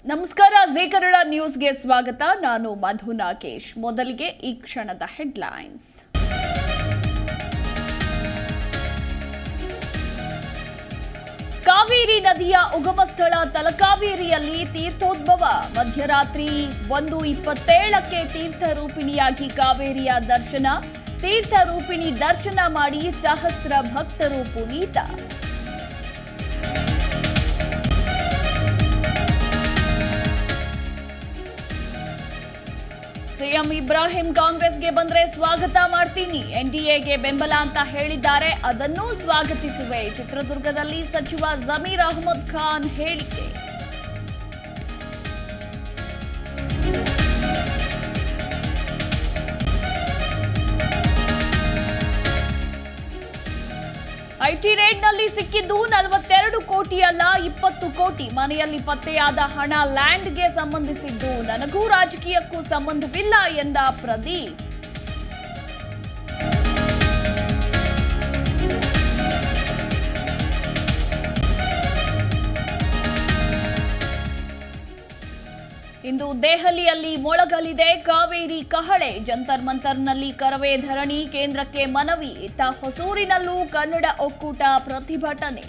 ನಮಸ್ಕಾರ ಜಿ ಕನ್ನಡ ನ್ಯೂಸ್ಗೆ ಸ್ವಾಗತ ನಾನು ಮಧು ನಾಗೇಶ್ ಮೊದಲಿಗೆ ಈ ಕ್ಷಣದ ಹೆಡ್ಲೈನ್ಸ್ ಕಾವೇರಿ ನದಿಯ ಉಗಮ ಸ್ಥಳ ತಲಕಾವೇರಿಯಲ್ಲಿ ತೀರ್ಥೋದ್ಭವ ಮಧ್ಯರಾತ್ರಿ ಒಂದು ಇಪ್ಪತ್ತೇಳಕ್ಕೆ ತೀರ್ಥ ರೂಪಿಣಿಯಾಗಿ ಕಾವೇರಿಯ ದರ್ಶನ ತೀರ್ಥ ರೂಪಿಣಿ ದರ್ಶನ ಮಾಡಿ ಸಹಸ್ರ ಭಕ್ತರು ಪುನೀತ ಸಿಎಂ ಇಬ್ರಾಹಿಂ ಕಾಂಗ್ರೆಸ್ಗೆ ಬಂದ್ರೆ ಸ್ವಾಗತ ಮಾಡ್ತೀನಿ ಎನ್ಡಿಎಗೆ ಬೆಂಬಲ ಅಂತ ಹೇಳಿದ್ದಾರೆ ಅದನ್ನೂ ಸ್ವಾಗತಿಸುವೆ ಚಿತ್ರದುರ್ಗದಲ್ಲಿ ಸಚಿವ ಜಮೀರ್ ಅಹಮದ್ ಖಾನ್ ಹೇಳಿಕೆ ಐಟಿ ರೇಡ್ನಲ್ಲಿ ಸಿಕ್ಕಿದ್ದು ನಲವತ್ತೆರಡು ಕೋಟಿ ಅಲ್ಲ ಇಪ್ಪತ್ತು ಕೋಟಿ ಮನೆಯಲ್ಲಿ ಪತ್ತೆಯಾದ ಹಣ ಲ್ಯಾಂಡ್ಗೆ ಸಂಬಂಧಿಸಿದ್ದು ನನಗೂ ರಾಜಕೀಯಕ್ಕೂ ಸಂಬಂಧವಿಲ್ಲ ಎಂದ ಪ್ರದೀಪ್ ಇಂದು ದೆಹಲಿಯಲ್ಲಿ ಮೊಳಗಲಿದೆ ಕಾವೇರಿ ಕಹಳೆ ಜಂತರ್ ಮಂತರ್ನಲ್ಲಿ ಕರವೇ ಧರಣಿ ಕೇಂದ್ರಕ್ಕೆ ಮನವಿ ಇತ್ತ ಹೊಸೂರಿನಲ್ಲೂ ಕನ್ನಡ ಒಕ್ಕೂಟ ಪ್ರತಿಭಟನೆ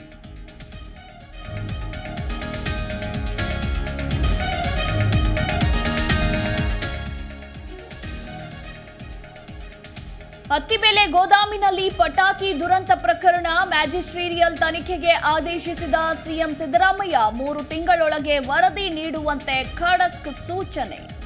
ಹತ್ತಿಬೆಲೆ ಗೋದಾಮಿನಲ್ಲಿ ಪಟಾಕಿ ದುರಂತ ಪ್ರಕರಣ ಮ್ಯಾಜಿಸ್ಟ್ರೇರಿಯಲ್ ತನಿಖೆಗೆ ಆದೇಶಿಸಿದ ಸಿಎಂ ಸಿದ್ದರಾಮಯ್ಯ ಮೂರು ತಿಂಗಳೊಳಗೆ ವರದಿ ನೀಡುವಂತೆ ಖಡಕ್ ಸೂಚನೆ